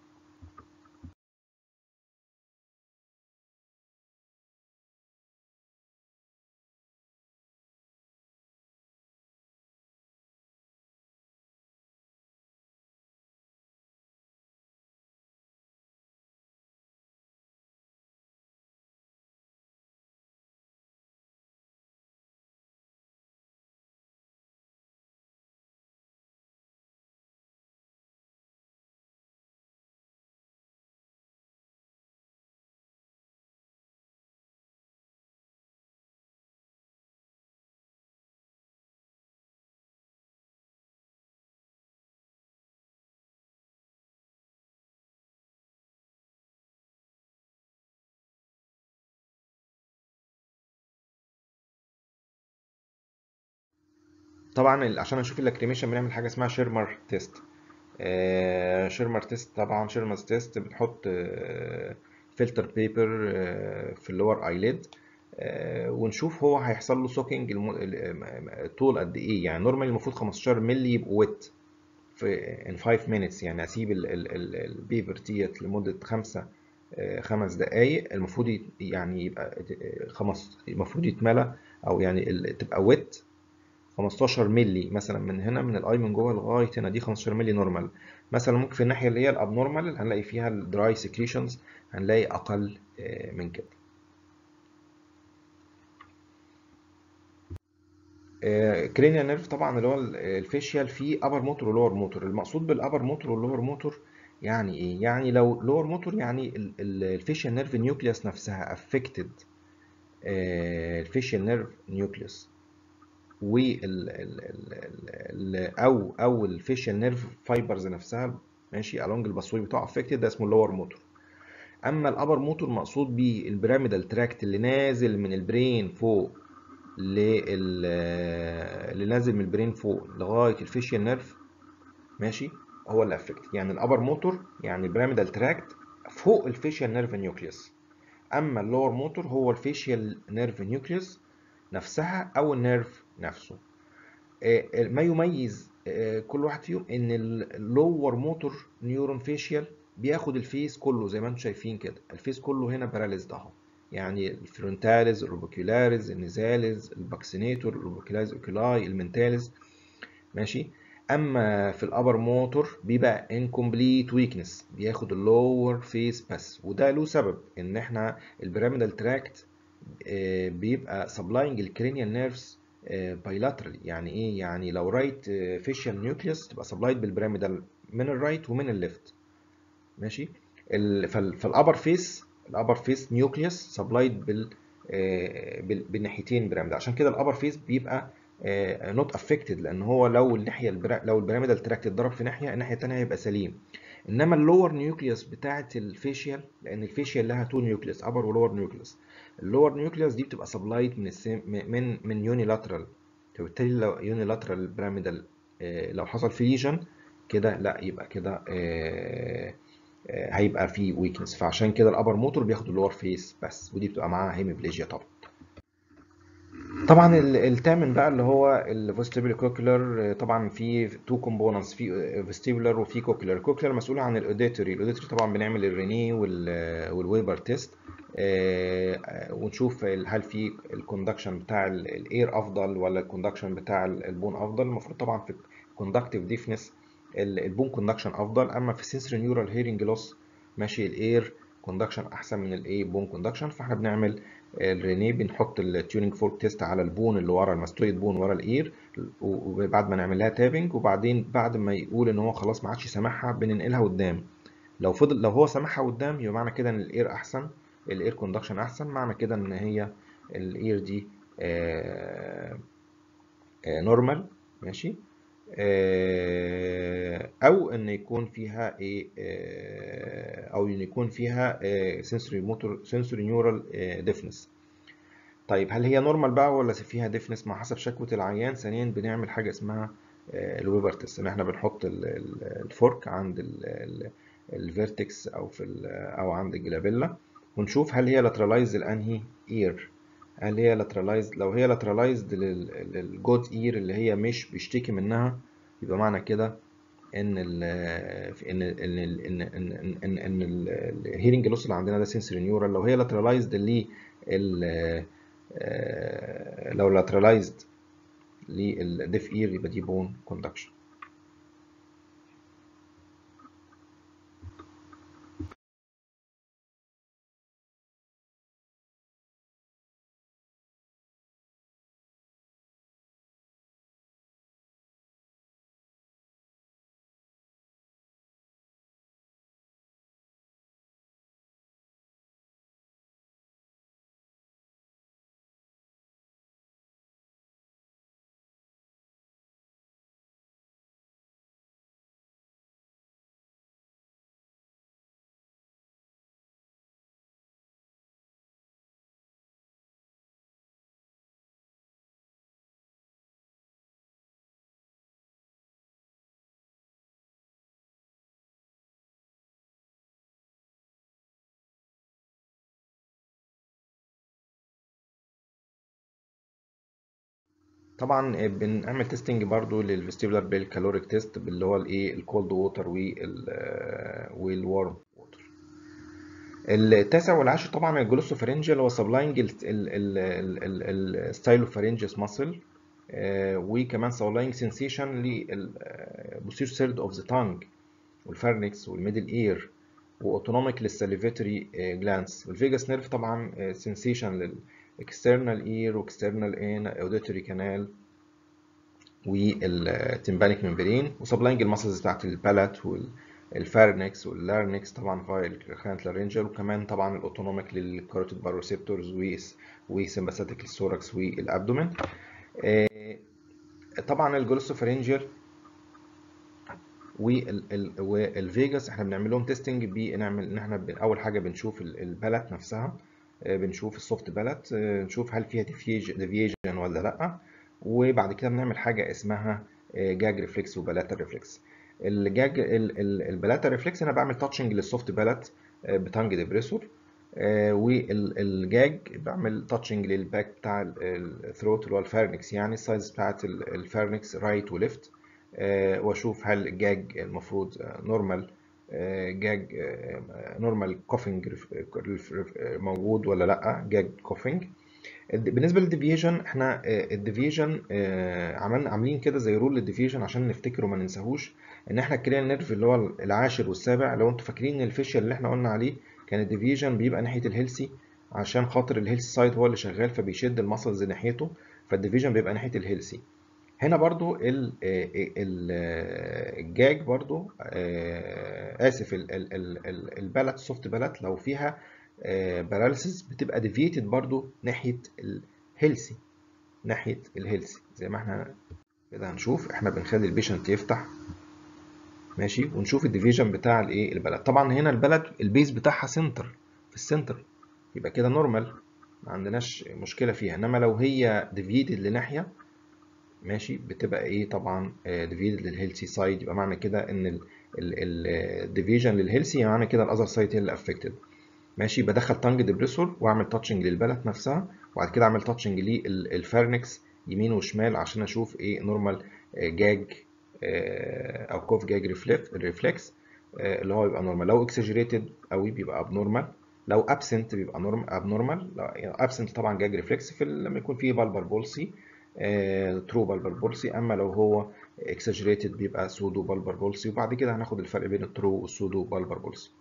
طبعا عشان اشوف اللاكريميشن بنعمل حاجه اسمها شيرمر تيست آه شيرمر تيست طبعا شيرمر تيست بتحط آه فلتر بيبر في اللور ايليد ونشوف هو هيحصل له سوكينج طول قد ايه يعني نورمالي المفروض 15 مللي يبقوا ويت في ان 5 minutes يعني اسيب البيبر ديت لمده 5 خمس دقائق المفروض يعني يبقى خمس المفروض يتملى او يعني تبقى ويت 15 مللي مثلا من هنا من الاي من جوه لغايه هنا دي 15 مللي نورمال مثلا ممكن في الناحيه اللي هي الابنورمال هنلاقي فيها الدراي سكريشنز هنلاقي اقل من كده كرينيال نيرف طبعا اللي هو الفيشيال فيه ابر موتور ولور موتور المقصود بالابر موتور واللور موتور يعني ايه يعني لو لور موتور يعني الفيشيال نيرف نيوكليوس نفسها افكتد الفيشيال نيرف نيوكليوس وال او او الفيشيال نيرف فايبرز نفسها ماشي along الباسوي بتاعه افكتد ده اسمه اللور موتور اما الابر موتور مقصود بيه البيراميدال تراكت اللي نازل من البرين فوق اللي نازل من البرين فوق لغايه الفيشيال نيرف ماشي هو اللي افكت يعني الابر موتور يعني البيراميدال تراكت فوق الفيشيال نيرف نيوكليوس اما اللور موتور هو الفيشيال نيرف نيوكليوس نفسها او النيرف نفسه ما يميز كل واحد فيهم ان اللور موتور نيورون فيشيال بياخد الفيس كله زي ما انتم شايفين كده الفيس كله هنا باراليزد اهو يعني الفرونتاليز الروبوكيولاريز النزاليز الباكسينيتور الروبوكيولاريز اوكيلاي المنتاليز ماشي اما في الابر موتور بيبقى انكمبليت ويكنس بياخد اللور فيس بس وده له سبب ان احنا البيراميدال تراكت بيبقى سبلاينج الكرينيال نيرفز بايلاترالي يعني ايه يعني لو رايت فيشيال نيوكليوس تبقى سبلايد بالبيراميدال من الرايت ومن الليفت ماشي فالابر فيس الابر فيس نيوكليوس سبلايد بال بالناحيتين بيراميدال عشان كده الابر فيس بيبقى نوت افكتد لان هو لو الناحيه البرا... لو البيراميدال تراكت اتضرب في ناحيه الناحيه الثانيه هيبقى سليم انما اللور نيوكليوس بتاعه الفيشيال لان الفيشيال لها تو نيوكليوس ابر ولور نيوكليوس اللور نيوكليوس دي بتبقى سبلايد من السيم من من يونيلاترال فبالتالي لو يونيلاترال بيراميدال لو حصل في ليجن كده لا يبقى كده هيبقى في ويكنس فعشان كده الابر موتور بياخد اللور فيس بس ودي بتبقى معاها هيميبليجيا طبعا طبعا الثامن بقى اللي هو الفيستيبولار كوكلر طبعا في تو كومبوننتس في فيستيبولار وفي كوكلر الكوكلر مسؤول عن الاوديتوري الاوديتوري طبعا بنعمل الريني والويبر تيست ونشوف هل في الكوندكشن بتاع الاير افضل ولا الكوندكشن بتاع البون افضل المفروض طبعا في الكوندكتيف ديفنس البون كوندكشن افضل اما في السنسوري نيورال هيرنج لوس ماشي الاير كوندكشن احسن من الايه بون كوندكشن فاحنا بنعمل الريني بنحط التيونينج فورك تيست على البون اللي ورا الماستويد بون ورا الاير وبعد ما نعمل لها تابنج وبعدين بعد ما يقول ان هو خلاص ما عادش سامعها بننقلها قدام لو فضل لو هو سامعها قدام يبقى معنى كده ان الاير احسن الاير كوندكشن احسن معنى كده ان هي الاير دي نورمال ماشي او ان يكون فيها ايه او ان يكون فيها سنسوري موتور سنسوري نيورال ديفنس طيب هل هي نورمال بقى ولا فيها ديفنس مع حسب شكوى العيان ثانيا بنعمل حاجه اسمها الويبر تيست ان احنا بنحط الفورك عند الفيرتكس او في او عند الجلابيلا ونشوف هل هي لاترالايز الانهي اير هل هي لاترالايزد لو هي لاترالايزد للجود اير اللي هي مش بيشتكي منها يبقى معنى كده ان ال ان ان ان ان ان ان الهيرنج لوس اللي عندنا ده سنسوري نيورال لو هي لاترالايزد ل لو لاترالايزد للديف اير يبقى دي بون كوندكشن طبعا بنعمل تيستنج برضو للفيستيبولار بالكالوريك تيست اللي هو الايه الكولد ووتر والورم ووتر التاسع والعاشر طبعا الجلوسوفارنجيال هو سبلاينج الستايلوفارنجيس ماسل وكمان سبلاينج سنسيشن للبوستير سيرد اوف ذا تانج والفارنكس والميدل اير واوتونوميك للساليفيتري جلانس والفيجاس نيرف طبعا سنسيشن للاكسترنال اير واكسترنال ان اوديتوري كانال والتمبانيك ممبرين وسبلاينج المسلز بتاعت البالات والفارنكس واللارنكس طبعا فايل الخانة لارنجل وكمان طبعا الاوتونوميك للكاروتيد باروسيبتورز وسمباثيك للثوركس والابدومين طبعا الجلوسوفارنجيال والفيجاس احنا بنعمل لهم تيستنج بنعمل ان احنا اول حاجه بنشوف البلت نفسها بنشوف السوفت بلت نشوف هل فيها ديفيجن ولا لا وبعد كده بنعمل حاجه اسمها جاج ريفلكس وبلاتا ريفلكس الجاج البلاتا ريفلكس انا بعمل تاتشنج للسوفت بلت بتانج ديبريسور والجاج بعمل تاتشنج للباك بتاع الثروت اللي هو الفارنكس يعني السايز بتاعت الفارنكس رايت وليفت واشوف هل الجاج المفروض نورمال جاج نورمال كوفنج موجود ولا لا جاج كوفنج بالنسبه للديفيجن احنا الديفيجن عملنا عاملين كده زي رول للديفيجن عشان نفتكره وما ننساهوش ان احنا الكريان نيرف اللي هو العاشر والسابع لو انتوا فاكرين الفيشيال اللي احنا قلنا عليه كان الديفيجن بيبقى ناحيه الهيلسي عشان خاطر الهيلثي سايد هو اللي شغال فبيشد المسلز ناحيته فالديفيجن بيبقى ناحيه الهيلثي هنا برضو الجاج برضو اسف البلت السوفت بلت لو فيها باراليسيس بتبقى ديفيتد برضو ناحيه الهيلثي ناحيه الهيلثي زي ما احنا كده هنشوف احنا بنخلي البيشنت يفتح ماشي ونشوف الديفيجن بتاع الايه البلد طبعا هنا البلد البيز بتاعها سنتر في السنتر يبقى كده نورمال ما عندناش مشكله فيها انما لو هي ديفيتد لناحيه ماشي بتبقى ايه طبعا ديفيدد للهيلثي سايد يبقى معنى كده ان الديفيجن للهيلثي معنى كده الاذر سايد هي اللي افكتد ماشي بدخل تانج ديبريسور واعمل تاتشنج للبلد نفسها وبعد كده اعمل تاتشنج للفارنكس يمين وشمال عشان اشوف ايه نورمال جاج او كوف جاج ريفلكس اللي هو يبقى نورمال لو اكسجريتد قوي بيبقى ابنورمال لو ابسنت بيبقى نورم ابنورمال ابسنت طبعا جاج ريفلكس في لما يكون فيه بالبر بولسي ترو بالبر بولسي اما لو هو اكسجريتد بيبقى سودو بالبر بولسي وبعد كده هناخد الفرق بين الترو والسودو بالبر بولسي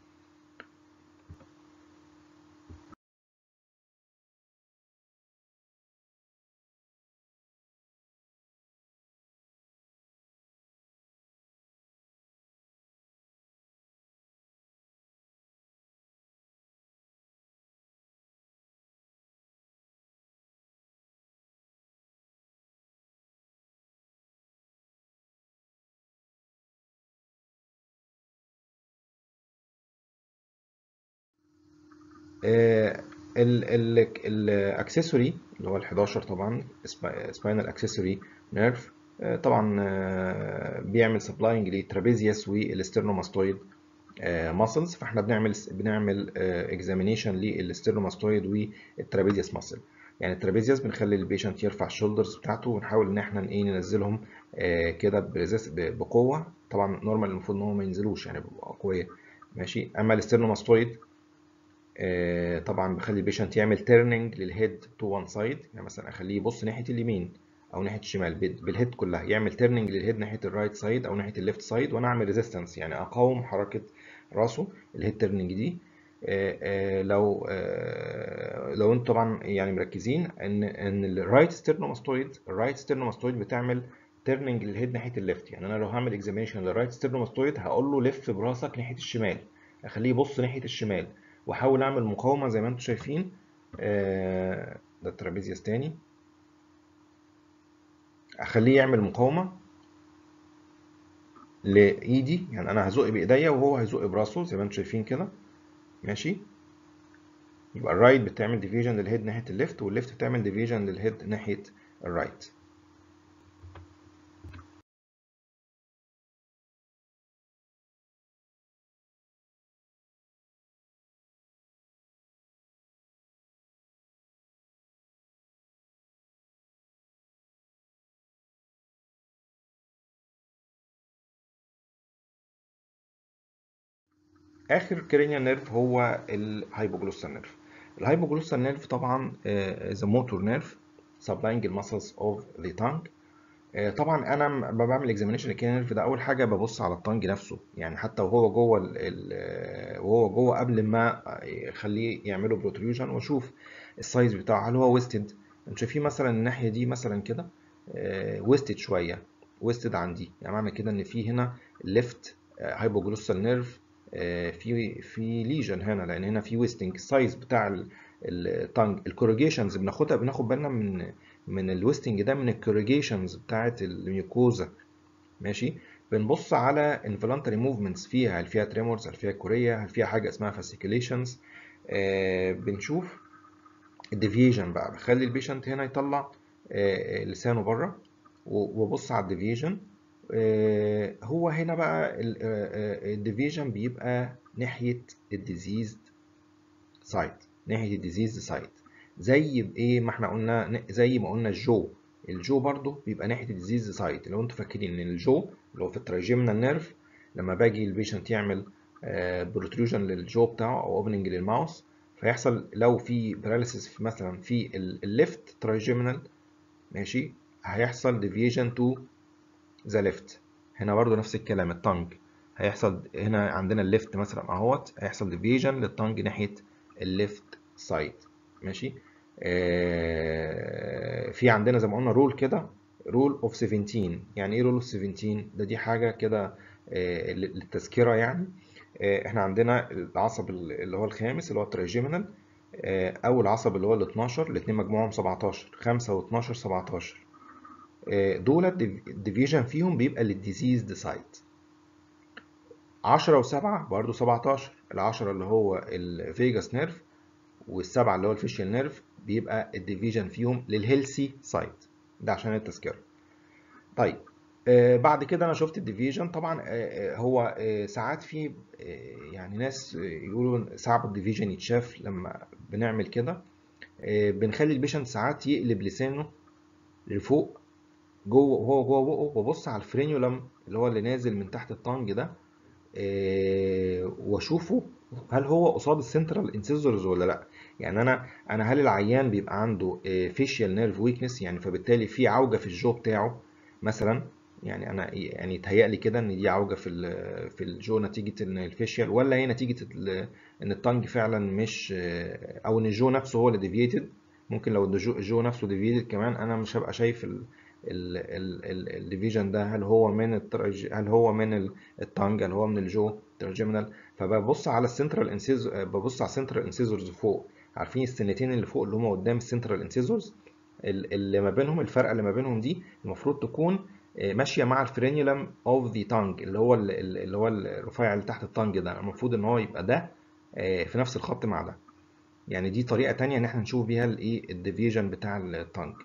الاكسسوري اللي هو ال 11 طبعا سباينال اكسسوري نيرف طبعا بيعمل سبلاينج للترابيزيوس والاسترنوماستويد ماسلز فاحنا بنعمل بنعمل اكزامينيشن للاسترنوماستويد والترابيزيوس ماسل يعني الترابيزيوس بنخلي البيشنت يرفع الشولدرز بتاعته ونحاول ان احنا ايه ننزلهم كده بقوه طبعا نورمال المفروض ان هم ما ينزلوش يعني بيبقوا اقوياء ماشي اما الاسترنوماستويد طبعا بخلي البيشنت يعمل تيرنينج للهيد تو وان سايد يعني مثلا اخليه يبص ناحيه اليمين او ناحيه الشمال بالهيد كلها يعمل تيرنينج للهيد ناحيه الرايت سايد او ناحيه الليفت سايد وانا اعمل ريزيستنس يعني اقاوم حركه راسه الهيد تيرنينج دي لو لو انتوا طبعا يعني مركزين ان ان الرايت ستيرنوماستويد الرايت ستيرنوماستويد بتعمل تيرنينج للهيد ناحيه الليفت يعني انا لو هعمل اكزامينشن للرايت ستيرنوماستويد هقول له لف براسك ناحيه الشمال اخليه يبص ناحيه الشمال واحاول اعمل مقاومه زي ما انتم شايفين آه ده الترابيزيوس تاني اخليه يعمل مقاومه لايدي يعني انا هزق بايديا وهو هيزق براسه زي ما انتم شايفين كده ماشي يبقى الرايت بتعمل ديفيجن للهيد ناحيه الليفت والليفت بتعمل ديفيجن للهيد ناحيه الرايت اخر كرينيال نيرف هو الهايبوجلوسال نيرف الهايبوجلوسال نيرف طبعا ذا موتور نيرف supplying the muscles of the tongue طبعا انا لما بعمل اكزامينشن الكرينيال نيرف ده اول حاجه ببص على الطنج نفسه يعني حتى وهو جوه ال ال وهو جوه قبل ما اخليه يعمله بروتريوجن واشوف السايز بتاعه هل هو ويستد انتوا شايفين مثلا الناحيه دي مثلا كده ويستد شويه ويستد عندي يعني معنى كده ان في هنا ليفت هايبوجلوسال نيرف في في ليجن هنا لان هنا في ويستنج السايز بتاع التانج الكوريجيشنز بناخدها بناخد بالنا من من الويستنج ده من الكوريجيشنز بتاعه الميوكوزا ماشي بنبص على انفلانتري موفمنتس فيها هل فيها تريمورز هل فيها كوريا هل فيها حاجه اسمها فاسيكيليشنز آه بنشوف الديفيجن بقى بخلي البيشنت هنا يطلع آه لسانه بره وبص على الديفيجن آه هو هنا بقى الديفيجن بيبقى ناحيه الديزيزد سايت ناحيه الديزيزد سايت زي بايه ما احنا قلنا زي ما قلنا الجو الجو برضو بيبقى ناحيه الديزيز سايت لو انتوا فاكرين ان الجو اللي هو في التراجيمنال نيرف لما باجي البيشنت يعمل بروتروجن للجو بتاعه او اوبننج للماوس فيحصل لو في باراليسيس في مثلا في الليفت تراجيمنال ماشي هيحصل ديفيجن تو ذا ليفت هنا برضو نفس الكلام التانج هيحصل هنا عندنا الليفت مثلا اهوت هيحصل ديفيجن للتانج ناحيه الليفت سايد ماشي آه في عندنا زي ما قلنا رول كده رول اوف 17 يعني ايه رول اوف 17 ده دي حاجه كده آه للتذكره يعني آه احنا عندنا العصب اللي هو الخامس اللي هو التراجيمينال او العصب اللي هو ال 12 الاثنين مجموعهم 17 5 و12 17 دول الديفيجن فيهم بيبقى للديزيزد سايت 10 و7 برضه 17 ال10 اللي هو الفيجاس نيرف والسبعه اللي هو الفيشيال نيرف بيبقى الديفيجن فيهم للهيلثي سايت ده عشان التذكره طيب آه بعد كده انا شفت الديفيجن طبعا آه هو آه ساعات في يعني ناس يقولوا صعب الديفيجن يتشاف لما بنعمل كده بنخلي البيشنت ساعات يقلب لسانه لفوق جوه وهو جوه بقه وابص على الفرينيولم اللي هو اللي نازل من تحت الطنج ده واشوفه هل هو قصاد السنترال انسيزورز ولا لا يعني انا انا هل العيان بيبقى عنده فيشيال نيرف ويكنس يعني فبالتالي في عوجه في الجو بتاعه مثلا يعني انا يعني يتهيأ لي كده ان دي عوجه في في الجو نتيجه ان الفيشيال ولا هي نتيجه ان التانج فعلا مش او ان الجو نفسه هو اللي ديفييتد ممكن لو الجو, الجو نفسه ديفييتد كمان انا مش هبقى شايف الديفيجن ده هل هو من الترج... هل هو من التانج هل هو من الجو ترجمنال فببص على السنترال انسيز ببص على السنترال انسيزورز فوق عارفين السنتين اللي فوق اللي هم قدام السنترال انسيزورز اللي ما بينهم الفرقه اللي ما بينهم دي المفروض تكون ماشيه مع الفرينيولم اوف ذا تانج اللي هو اللي هو الرفيع اللي تحت التانج ده المفروض ان هو يبقى ده في نفس الخط مع ده يعني دي طريقه تانية ان احنا نشوف بيها الايه الديفيجن بتاع التانج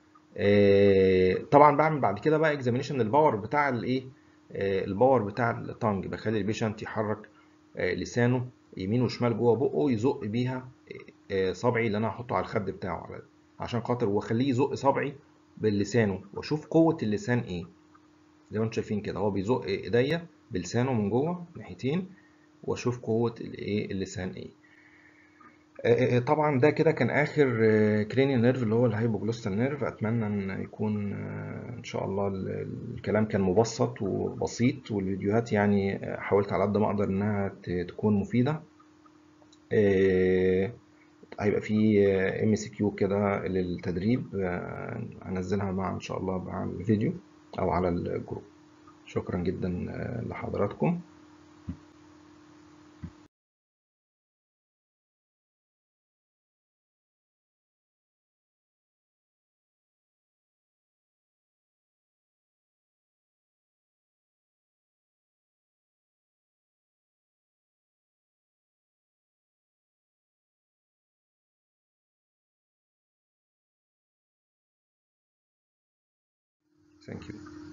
طبعا بعمل بعد كده بقى اكزامينشن للباور بتاع الايه الباور بتاع التانج بخلي البيشنت يحرك لسانه يمين وشمال جوه بقه يزق بيها صبعي اللي انا هحطه على الخد بتاعه عشان خاطر واخليه يزق صبعي بلسانه واشوف قوه اللسان ايه زي ما انتم شايفين كده هو بيزق ايديا بلسانه من جوه ناحيتين واشوف قوه الايه اللسان ايه طبعا ده كده كان اخر كرينيال نيرف اللي هو الهايبوجلوستال نيرف اتمنى ان يكون ان شاء الله الكلام كان مبسط وبسيط والفيديوهات يعني حاولت على قد ما اقدر انها تكون مفيده هيبقى في ام سي كيو كده للتدريب هنزلها مع ان شاء الله مع الفيديو او على الجروب شكرا جدا لحضراتكم Thank you.